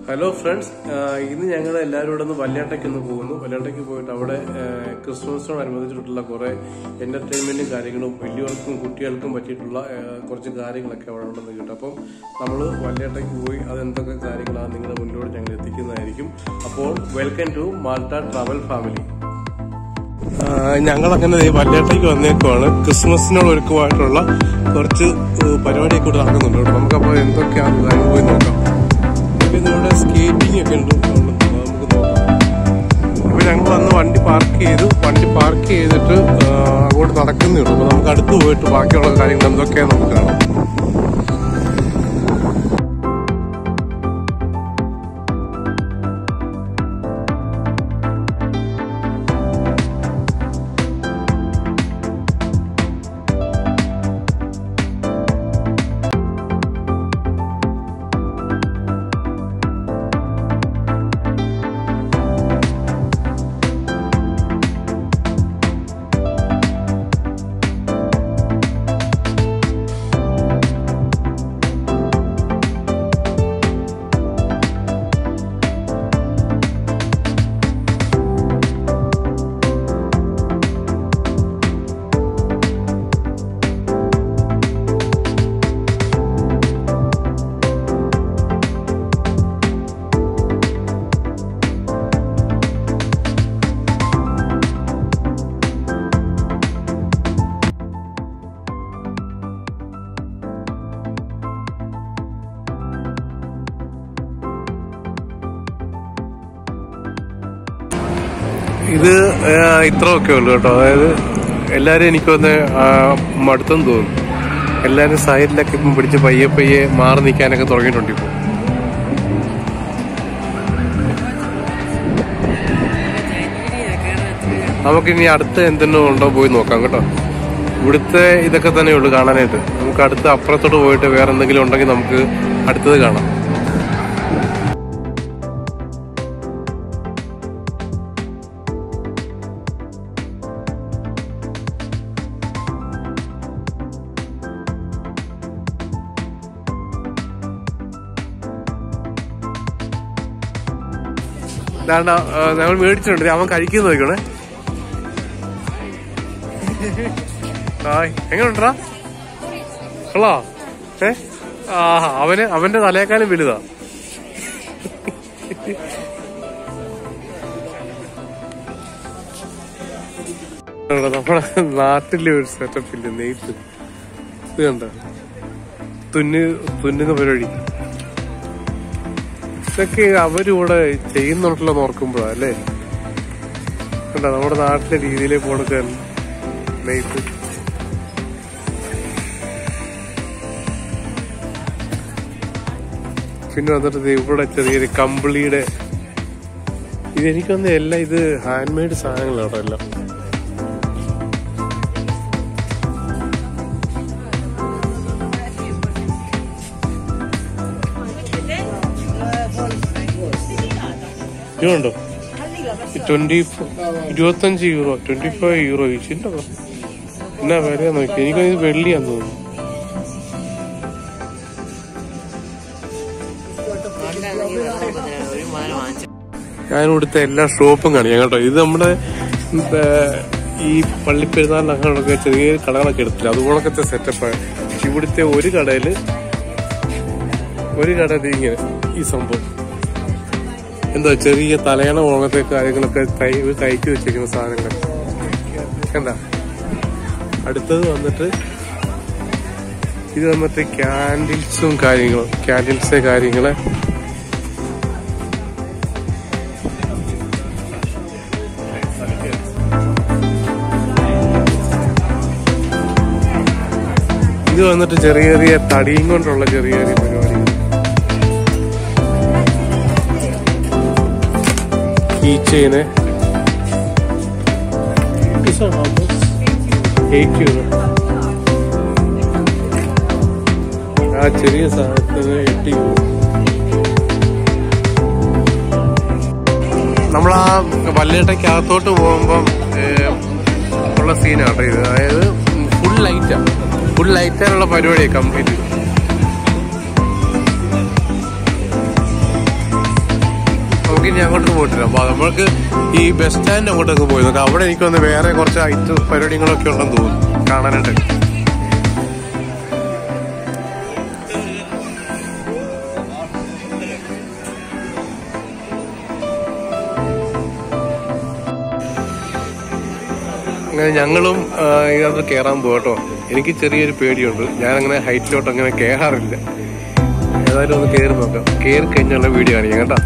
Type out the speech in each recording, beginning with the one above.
hello friends ഇന്ന് ഞങ്ങൾ എല്ലാവരും കൂടെ ഒന്ന് വല്യാട്ടയ്ക്ക് ഒന്ന് പോകുന്നു വല്യാട്ടയ്ക്ക് പോയിട്ട് അവിടെ ആ, ക്രിസ്മസിനോടനുബന്ധിച്ചിട്ടുള്ള കുറെ എന്റർടൈൻമെന്റും കാര്യങ്ങളും വലിയവർക്കും കുട്ടികൾക്കും പറ്റിയിട്ടുള്ള ആ, കുറച്ച് കാര്യങ്ങളൊക്കെ അവിടെ ഉണ്ടെന്ന് കേട്ടു അപ്പം നമ്മൾ വല്യാട്ടയ്ക്ക് പോയി അതെന്തൊക്കെ കാര്യങ്ങളാണ് നിങ്ങളുടെ മുന്നിലൂടെ ഞങ്ങൾ എത്തിക്കുന്നതായിരിക്കും അപ്പോൾ welcome to Malta travel family ഞങ്ങൾ അങ്ങനെ വല്യാട്ടയ്ക്ക് വന്നേക്കുവാണ് ക്രിസ്മസിനോട് ഒരുക്കമായിട്ടുള്ള കുറച്ച് പരിപാടിയൊക്കെ കൂടെ നടക്കുന്നുണ്ട് കേട്ടോ നമുക്കപ്പോൾ എന്തൊക്കെയാണ് കാര്യങ്ങൾ പോയി നോക്കാം പിന്നെ ഇവിടെ സ്കേറ്റിംഗ് ഒക്കെ ഉണ്ട് അതുകൊണ്ട് നമുക്ക് നോക്കാം അപ്പോൾ ഞങ്ങൾ വന്ന് വണ്ടി പാർക്ക് ചെയ്തു വണ്ടി പാർക്ക് ചെയ്തിട്ട് ആ, അങ്ങോട്ട് നടക്കുന്നേ ഉള്ളൂ അപ്പോൾ നമുക്ക് അടുത്ത് പോയിട്ട് ബാക്കിയുള്ള കാര്യങ്ങൾ എന്തൊക്കെയാണെന്ന് നമുക്ക് കാണാം ഇത് ഇത്രയൊക്കെ ഉള്ളു കേട്ടോ അതായത് എല്ലാരും എനിക്കൊന്ന് മടുത്തെന്ന് തോന്നുന്നു എല്ലാരും സൈഡിലൊക്കെ ഇപ്പം പിടിച്ച് പയ്യെ പയ്യെ മാറി നിൽക്കാനൊക്കെ തുടങ്ങിയിട്ടുണ്ട് ഇപ്പോൾ നമുക്കിനി അടുത്ത് എന്തെങ്കിലും ഉണ്ടോ പോയി നോക്കാം കേട്ടോ ഇവിടുത്തെ ഇതൊക്കെ തന്നെ ഉള്ളു കാണാനായിട്ട് നമുക്ക് അടുത്ത് അപ്പുറത്തോട്ട് പോയിട്ട് വേറെ എന്തെങ്കിലും ഉണ്ടെങ്കിൽ നമുക്ക് അടുത്തത് കാണാം ഇതാണ്ട ഞങ്ങൾ മേടിച്ചിട്ടുണ്ട് ദേ അവൻ കഴിക്കുന്ന നോക്കണേ ഹായ് എങ്ങനെയുണ്ടാ കൊള്ളാ ഏ ആ അവന് അവന്റെ തലയേക്കാളും വലുതാ നമ്മുടെ നാട്ടിലെ ഒരു സെറ്റപ്പ് ഇല്ല നെയ്ത്ത് ഇത് കണ്ട തുന്നു തുന്നുന്ന പരിപാടി ഇതൊക്കെ അവരിവിടെ ചെയ്യുന്നുണ്ടല്ലോ ഓർക്കുമ്പോഴാ അല്ലേ കണ്ട നമ്മുടെ നാട്ടിലെ രീതിയിലേ പോണൊക്കെ നെയ്ത്ത് പിന്നെ വന്നിട്ട് ദേ ഇവിടെ ചെറിയൊരു കമ്പിളിയുടെ ഇതെനിക്കൊന്ന് എല്ലാം ഇത് ഹാൻഡ് മെയ്ഡ് സാധനങ്ങളാണ് എല്ലാം ഇതുണ്ടോ ട്വന്റി ഇരുപത്തഞ്ച് യൂറോ ട്വന്റി ഫൈവ് യൂറോ ഇച്ചിണ്ടോ എന്നാ വില നോക്കി എനിക്ക് ഇത് വെള്ളിയാന്ന് തോന്നുന്നു ഞാൻ ഇവിടുത്തെ എല്ലാ ഷോപ്പും കാണിക്കാം കേട്ടോ ഇത് നമ്മുടെ ഏ, ഈ പള്ളിപ്പെരുന്നാളിന് അങ്ങനെയൊക്കെ ചെറിയ കടകളൊക്കെ എടുത്തില്ല അതുപോലൊക്കെ സെറ്റപ്പ് ഇവിടുത്തെ ഒരു കടയില് ഒരു കട ദേ ഇങ്ങനെ ഈ സംഭവം എന്താ ചെറിയ തലയണ പോലത്തെ കാര്യങ്ങളൊക്കെ തൈ തയ്ച്ചു വെച്ചിരിക്കുന്ന സാധനങ്ങൾ എന്താ അടുത്തത് വന്നിട്ട് ഇത് വന്നിട്ട് ക്യാൻഡിൽസും കാര്യങ്ങളും ക്യാൻഡിൽസ് കാര്യങ്ങള് ഇത് വന്നിട്ട് ചെറിയ ചെറിയ തടിയും കൊണ്ടുള്ള ചെറിയ ചെറിയ പരിപാടികൾ കീ ചെയിന് എയ്റ്റ് യൂറോ ആ ചെറിയ സാധനത്തിന് എട്ട് യൂറോ നമ്മൾ ആ വല്ലേട്ടയ്ക്കകത്തോട്ട് പോകുമ്പം ഏഹ്, ഉള്ള സീനാട്ടോ ഇത് അതായത് ഫുൾ ലൈറ്റാ ഫുൾ ലൈറ്റാനുള്ള പരിപാടിയാണ് കംപ്ലീറ്റ് നമുക്ക് ഇനി അങ്ങോട്ട് പോയിട്ട് വരാം അപ്പൊ നമ്മൾക്ക് ഈ ബസ് സ്റ്റാൻഡ് അങ്ങോട്ടൊക്കെ പോയി നോക്കാം അവിടെ എനിക്ക് വന്ന് വേറെ കുറച്ച് ഐറ്റ് പരിപാടികളൊക്കെ ഉണ്ടെന്ന് തോന്നുന്നു കാണാനായിട്ട് അങ്ങനെ ഞങ്ങളും ആ, ഇതിനകത്ത് കയറാൻ പോകട്ടോ എനിക്ക് ചെറിയൊരു പേടിയുണ്ട് ഞാൻ അങ്ങനെ ഹൈറ്റിലോട്ട് അങ്ങനെ കയറാറില്ല ഏതായാലും ഒന്ന് കയറി നോക്കാം കയറി കഴിഞ്ഞുള്ള വീഡിയോ കാണിക്കാം കേട്ടോ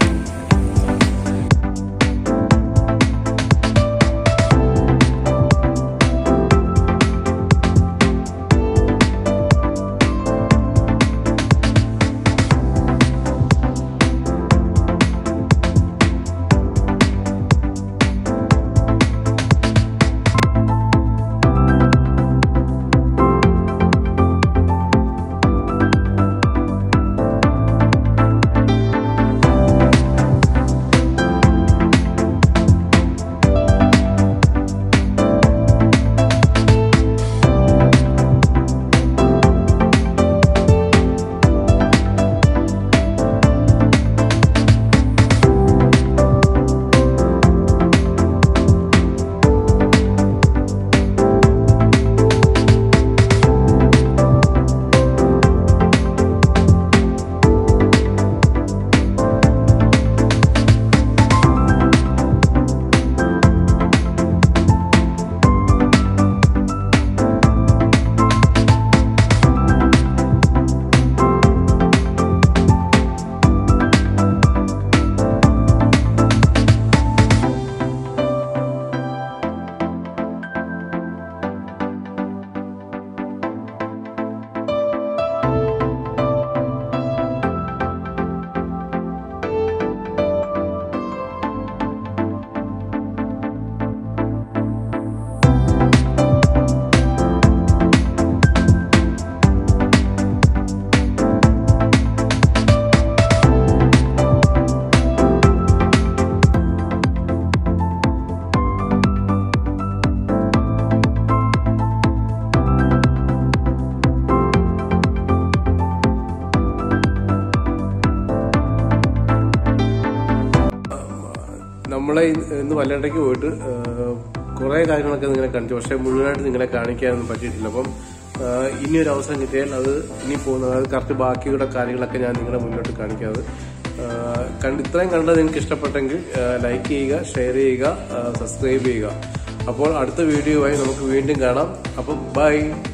നമ്മളെ ഇന്ന് ഇന്ന് വല്ലണ്ടയ്ക്ക് പോയിട്ട് കുറെ കാര്യങ്ങളൊക്കെ നിങ്ങളെ കാണിച്ചു പക്ഷെ മുഴുവനായിട്ട് നിങ്ങളെ കാണിക്കാനൊന്നും പറ്റിയിട്ടില്ല അപ്പം ആ, ഇനി ഒരു അവസരം കിട്ടിയാൽ അത് ഇനി പോകുന്ന അതായത് കറക്റ്റ് ബാക്കിയുടെ കാര്യങ്ങളൊക്കെ ഞാൻ നിങ്ങളുടെ മുന്നോട്ട് കാണിക്കാതെ ആ, കണ്ട് ഇത്രയും കണ്ടത് നിങ്ങൾക്ക് ഇഷ്ടപ്പെട്ടെങ്കിൽ ലൈക്ക് ചെയ്യുക ഷെയർ ചെയ്യുക സബ്സ്ക്രൈബ് ചെയ്യുക അപ്പോൾ അടുത്ത വീഡിയോയുമായി നമുക്ക് വീണ്ടും കാണാം അപ്പം ബൈ